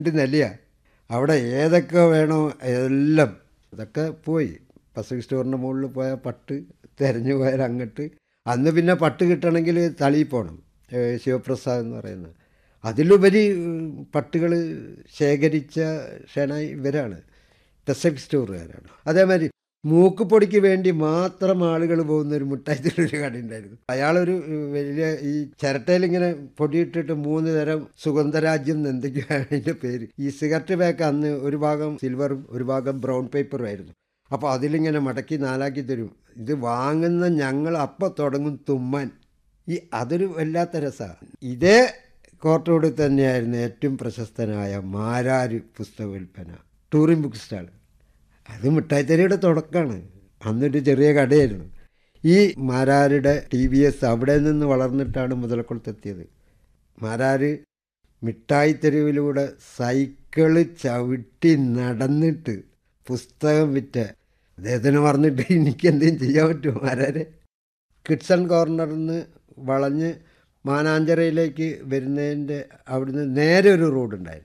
രണ്ട് നിലയാ അവിടെ ഏതൊക്കെ വേണോ എല്ലാം അതൊക്കെ പോയി പസഫിക് സ്റ്റോറിൻ്റെ മുകളിൽ പോയാൽ പട്ട് തിരഞ്ഞു പോയാൽ അങ്ങോട്ട് അന്ന് പിന്നെ പട്ട് കിട്ടണമെങ്കിൽ തളിയിൽ പോകണം ഏഹ് ശിവപ്രസാദ് എന്ന് പറയുന്നത് അതിലുപരി പട്ടുകൾ ശേഖരിച്ച ക്ഷണ ഇവരാണ് പസഫിക് സ്റ്റോറുകാരാണ് അതേമാതിരി മൂക്കുപൊടിക്ക് വേണ്ടി മാത്രം ആളുകൾ പോകുന്ന ഒരു മുട്ടായത്തിലൊരു കട ഉണ്ടായിരുന്നു അയാളൊരു വലിയ ഈ ചിരട്ടയിൽ ഇങ്ങനെ പൊടിയിട്ടിട്ട് മൂന്ന് തരം സുഗന്ധരാജ്യം എന്ന് എന്തൊക്കെയാണ് അതിൻ്റെ പേര് ഈ സിഗരറ്റ് പാക്ക് അന്ന് ഒരു ഭാഗം സിൽവറും ഒരു ഭാഗം ബ്രൗൺ പേപ്പറും ആയിരുന്നു അപ്പോൾ അതിലിങ്ങനെ മടക്കി നാലാക്കി തരും ഇത് വാങ്ങുന്ന ഞങ്ങൾ അപ്പം തുടങ്ങും തുമ്മാൻ ഈ അതൊരു വല്ലാത്ത രസമാണ് ഇതേ കോർട്ടോട് തന്നെയായിരുന്നു ഏറ്റവും പ്രശസ്തനായ മാരാര് പുസ്തക വിൽപ്പന ടൂറിംഗ് ബുക്ക് സ്റ്റാൾ അത് മിഠായിത്തെരിയുടെ തുടക്കമാണ് അന്നൊരു ചെറിയ കടയായിരുന്നു ഈ മാരാരുടെ ടി വി എസ് അവിടെ നിന്ന് വളർന്നിട്ടാണ് മുതലക്കുളത്തെത്തിയത് മാരാര് മിഠായി തെരുവിലൂടെ സൈക്കിള് ചവിട്ടി നടന്നിട്ട് പുസ്തകം വിറ്റ അദ്ദേഹത്തിന് പറഞ്ഞിട്ട് എനിക്ക് എന്തെങ്കിലും ചെയ്യാൻ പറ്റുമോ മാരാരെ കിഡ്സൺ കോർണറിൽ നിന്ന് വളഞ്ഞ് മാനാഞ്ചിറയിലേക്ക് വരുന്നതിൻ്റെ അവിടുന്ന് നേരെ ഒരു റോഡുണ്ടായിരുന്നു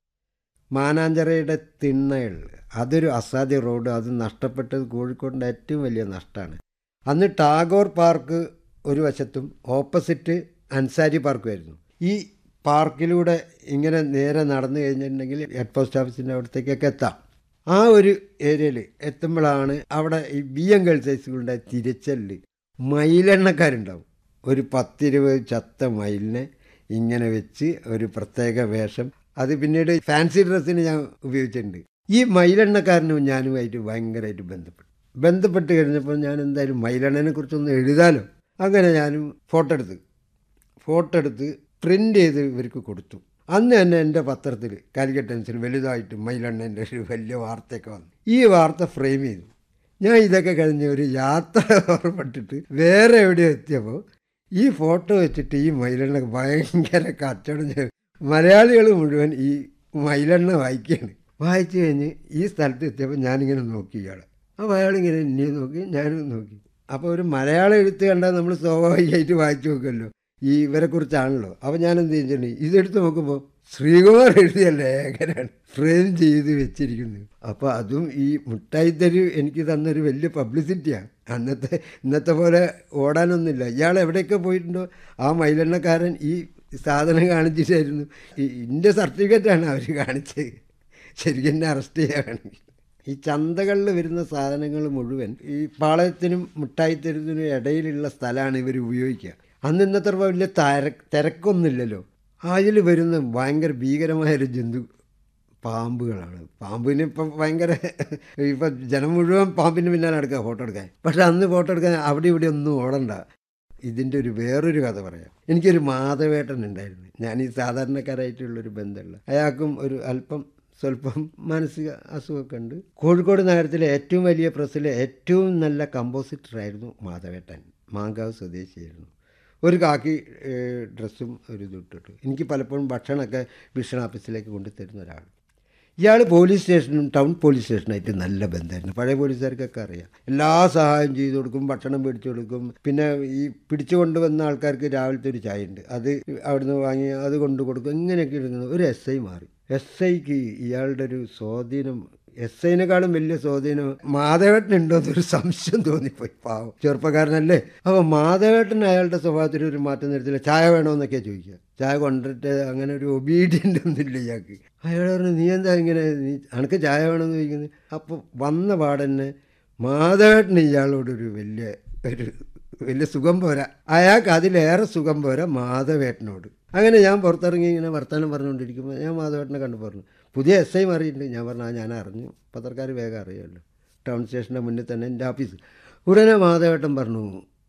മാനാഞ്ചിറയുടെ തിണ്ണകൾ അതൊരു അസാധ്യ റോഡ് അത് നഷ്ടപ്പെട്ടത് കോഴിക്കോടിൻ്റെ ഏറ്റവും വലിയ നഷ്ടമാണ് അന്ന് ടാഗോർ പാർക്ക് ഒരു വശത്തും ഓപ്പോസിറ്റ് അൻസാരി പാർക്കുമായിരുന്നു ഈ പാർക്കിലൂടെ ഇങ്ങനെ നേരെ നടന്നു കഴിഞ്ഞിട്ടുണ്ടെങ്കിൽ ഹെഡ് പോസ്റ്റ് ഓഫീസിൻ്റെ അവിടത്തേക്കൊക്കെ എത്താം ആ ഒരു ഏരിയയിൽ എത്തുമ്പോഴാണ് അവിടെ ഈ ബി എം ഗേൾസ് ഹൈസ്കൂളിൻ്റെ തിരച്ചലിൽ മയിലെണ്ണക്കാരുണ്ടാവും ഒരു പത്തിരുപത് ചത്ത മയിലിനെ ഇങ്ങനെ വെച്ച് ഒരു പ്രത്യേക വേഷം അത് പിന്നീട് ഫാൻസി ഡ്രസ്സിന് ഞാൻ ഉപയോഗിച്ചിട്ടുണ്ട് ഈ മയിലെണ്ണക്കാരനും ഞാനുമായിട്ട് ഭയങ്കരമായിട്ട് ബന്ധപ്പെട്ടു ബന്ധപ്പെട്ട് കഴിഞ്ഞപ്പോൾ ഞാൻ എന്തായാലും മയിലെണ്ണനെ കുറിച്ചൊന്ന് എഴുതാലോ അങ്ങനെ ഞാനും ഫോട്ടോ എടുത്ത് ഫോട്ടോ എടുത്ത് പ്രിൻ്റ് ചെയ്ത് ഇവർക്ക് കൊടുത്തു അന്ന് തന്നെ എൻ്റെ പത്രത്തിൽ കാലിക്കറ്റ് ടൈംസിൽ വലുതായിട്ട് മയിലെണ്ണൻ്റെ ഒരു വലിയ വാർത്തയൊക്കെ വന്നു ഈ വാർത്ത ഫ്രെയിം ചെയ്തു ഞാൻ ഇതൊക്കെ കഴിഞ്ഞ് ഒരു യാത്ര ഓർമ്മപ്പെട്ടിട്ട് വേറെ എവിടെയോ എത്തിയപ്പോൾ ഈ ഫോട്ടോ വെച്ചിട്ട് ഈ മയിലെണ്ണ ഭയങ്കര കച്ചവടം ചെയ്തു മലയാളികൾ മുഴുവൻ ഈ മയിലെണ്ണ വായിക്കുകയാണ് വായിച്ചു കഴിഞ്ഞ് ഈ സ്ഥലത്ത് എത്തിയപ്പോൾ ഞാനിങ്ങനെ നോക്കി ഇയാളെ അപ്പോൾ അയാളിങ്ങനെ എന്നെ നോക്കി ഞാനും നോക്കി അപ്പോൾ ഒരു മലയാളം എഴുത്ത് കണ്ടാൽ നമ്മൾ സ്വാഭാവികമായിട്ട് വായിച്ചു നോക്കുമല്ലോ ഈ ഇവരെ കുറിച്ചാണല്ലോ അപ്പോൾ ഞാൻ എന്ത് ചെയ്തിട്ടുണ്ട് ഇതെടുത്ത് നോക്കുമ്പോൾ ശ്രീകുമാർ എഴുതിയ ലേഖനാണ് ഫ്രെയിം ചെയ്ത് വെച്ചിരിക്കുന്നത് അപ്പോൾ അതും ഈ മുട്ടായിത്തരി എനിക്ക് തന്നൊരു വലിയ പബ്ലിസിറ്റിയാണ് അന്നത്തെ ഇന്നത്തെ പോലെ ഓടാനൊന്നുമില്ല ഇയാൾ എവിടെയൊക്കെ പോയിട്ടുണ്ടോ ആ മൈലെണ്ണക്കാരൻ ഈ സാധനം കാണിച്ചിട്ടായിരുന്നു ഈ എൻ്റെ സർട്ടിഫിക്കറ്റാണ് അവർ കാണിച്ചത് ശരിക്കും എന്നെ അറസ്റ്റ് ചെയ്യാണെങ്കിൽ ഈ ചന്തകളിൽ വരുന്ന സാധനങ്ങൾ മുഴുവൻ ഈ പാളയത്തിനും മിഠായിത്തരത്തിനും ഇടയിലുള്ള സ്ഥലമാണ് ഇവർ ഉപയോഗിക്കുക അന്ന് ഇന്നത്തെ വലിയ തര തിരക്കൊന്നുമില്ലല്ലോ അതിൽ വരുന്ന ഭയങ്കര ഭീകരമായൊരു ജന്തു പാമ്പുകളാണ് പാമ്പിന് ഇപ്പം ഭയങ്കര ഇപ്പം ജനം മുഴുവൻ പാമ്പിന് പിന്നാലെ നടക്കുക ഫോട്ടോ എടുക്കാൻ പക്ഷെ അന്ന് ഫോട്ടോ എടുക്കാൻ അവിടെ ഇവിടെ ഒന്നും ഓടണ്ട ഇതിൻ്റെ ഒരു വേറൊരു കഥ പറയാം എനിക്കൊരു മാധവേട്ടൻ ഉണ്ടായിരുന്നു ഞാൻ ഈ സാധാരണക്കാരായിട്ടുള്ളൊരു ബന്ധമുള്ള അയാൾക്കും ഒരു അല്പം സ്വല്പം മാനസിക അസുഖമൊക്കെ ഉണ്ട് കോഴിക്കോട് നഗരത്തിലെ ഏറ്റവും വലിയ പ്രസ്സിലെ ഏറ്റവും നല്ല കമ്പോസിറ്ററായിരുന്നു മാധവേട്ടൻ മാങ്കാവ് സ്വദേശിയായിരുന്നു ഒരു കാക്കി ഡ്രസ്സും ഒരു ഇട്ടിട്ട് എനിക്ക് പലപ്പോഴും ഭക്ഷണമൊക്കെ വിഷൻ ഓഫീസിലേക്ക് കൊണ്ടുതരുന്ന ഒരാൾ ഇയാൾ പോലീസ് സ്റ്റേഷനും ടൗൺ പോലീസ് സ്റ്റേഷനായിട്ട് നല്ല ബന്ധമായിരുന്നു പഴയ പോലീസുകാർക്കൊക്കെ അറിയാം എല്ലാ സഹായം ചെയ്തു കൊടുക്കും ഭക്ഷണം പിടിച്ചു കൊടുക്കും പിന്നെ ഈ പിടിച്ചു കൊണ്ടുവന്ന ആൾക്കാർക്ക് രാവിലത്തെ ഒരു ചായ ഉണ്ട് അത് അവിടുന്ന് വാങ്ങി അത് കൊണ്ടു കൊടുക്കും ഇങ്ങനെയൊക്കെ ഇരുന്നത് ഒരു എസ് ഐ മാറി എസ് ഐക്ക് ഇയാളുടെ ഒരു സ്വാധീനം എസ് ഐനെക്കാളും വലിയ സ്വാധീനം മാധവേട്ടനുണ്ടോ എന്നൊരു സംശയം തോന്നിപ്പോയി പാവം ചെറുപ്പക്കാരനല്ലേ അപ്പോൾ മാധവേട്ടൻ അയാളുടെ സ്വഭാവത്തിൽ ഒരു മാറ്റം വരുത്തില്ല ചായ വേണമെന്നൊക്കെ ചോദിക്കുക ചായ കൊണ്ടിട്ട് അങ്ങനെ ഒരു ഒബീഡിയൻ്റ് ഒന്നുമില്ല ഇയാൾക്ക് അയാൾ പറഞ്ഞു നീ എന്താ ഇങ്ങനെ നീ അനക്ക് ചായ വേണമെന്ന് ചോദിക്കുന്നത് അപ്പോൾ വന്ന പാടന്നെ മാധവേട്ടന് ഇയാളോടൊരു വലിയ ഒരു വലിയ സുഖം പോരാ അയാൾക്ക് അതിലേറെ സുഖം പോരാ മാധവേട്ടനോട് അങ്ങനെ ഞാൻ പുറത്തിറങ്ങി ഇങ്ങനെ വർത്തമാനം പറഞ്ഞുകൊണ്ടിരിക്കുമ്പോൾ ഞാൻ മാധവേട്ടനെ കണ്ടു പറഞ്ഞു പുതിയ എസ് ഐ മാറിയിട്ടുണ്ട് ഞാൻ പറഞ്ഞു ആ ഞാൻ അറിഞ്ഞു പത്രക്കാർ വേഗം അറിയാമല്ലോ ടൗൺ സ്റ്റേഷൻ്റെ മുന്നിൽ തന്നെ എൻ്റെ ഓഫീസ് ഉടനെ മാധവേട്ടൻ പറഞ്ഞു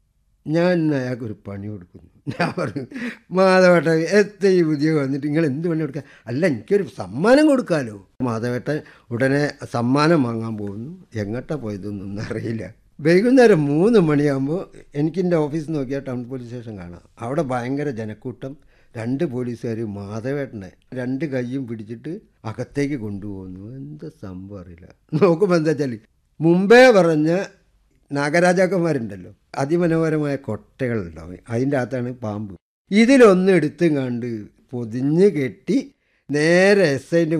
ഞാൻ ഇന്ന് അയാൾക്കൊരു പണി കൊടുക്കുന്നു ഞാൻ പറഞ്ഞു മാധവേട്ടൻ എത്ര ഈ പുതിയ വന്നിട്ട് നിങ്ങൾ എന്ത് പണി കൊടുക്കുക അല്ല എനിക്കൊരു സമ്മാനം കൊടുക്കാമല്ലോ മാധവേട്ടൻ ഉടനെ സമ്മാനം വാങ്ങാൻ പോകുന്നു എങ്ങോട്ടാണ് പോയതൊന്നും അറിയില്ല വൈകുന്നേരം മൂന്ന് മണിയാകുമ്പോൾ എനിക്കെൻ്റെ ഓഫീസ് നോക്കിയാൽ ടൗൺ പോലീസ് സ്റ്റേഷൻ കാണാം അവിടെ ഭയങ്കര ജനക്കൂട്ടം രണ്ട് പോലീസുകാർ മാധവേട്ടനെ രണ്ട് കൈയും പിടിച്ചിട്ട് അകത്തേക്ക് കൊണ്ടുപോകുന്നു എന്താ സംഭവം അറിയില്ല നോക്കുമ്പോൾ എന്താ വെച്ചാൽ മുമ്പേ പറഞ്ഞ നാഗരാജാക്കന്മാരുണ്ടല്ലോ അതിമനോഹരമായ കൊട്ടകളുണ്ടാവും അതിൻ്റെ അകത്താണ് പാമ്പ് ഇതിലൊന്ന് എടുത്തും കണ്ട് പൊതിഞ്ഞ് കെട്ടി നേരെ എസ് ഐൻ്റെ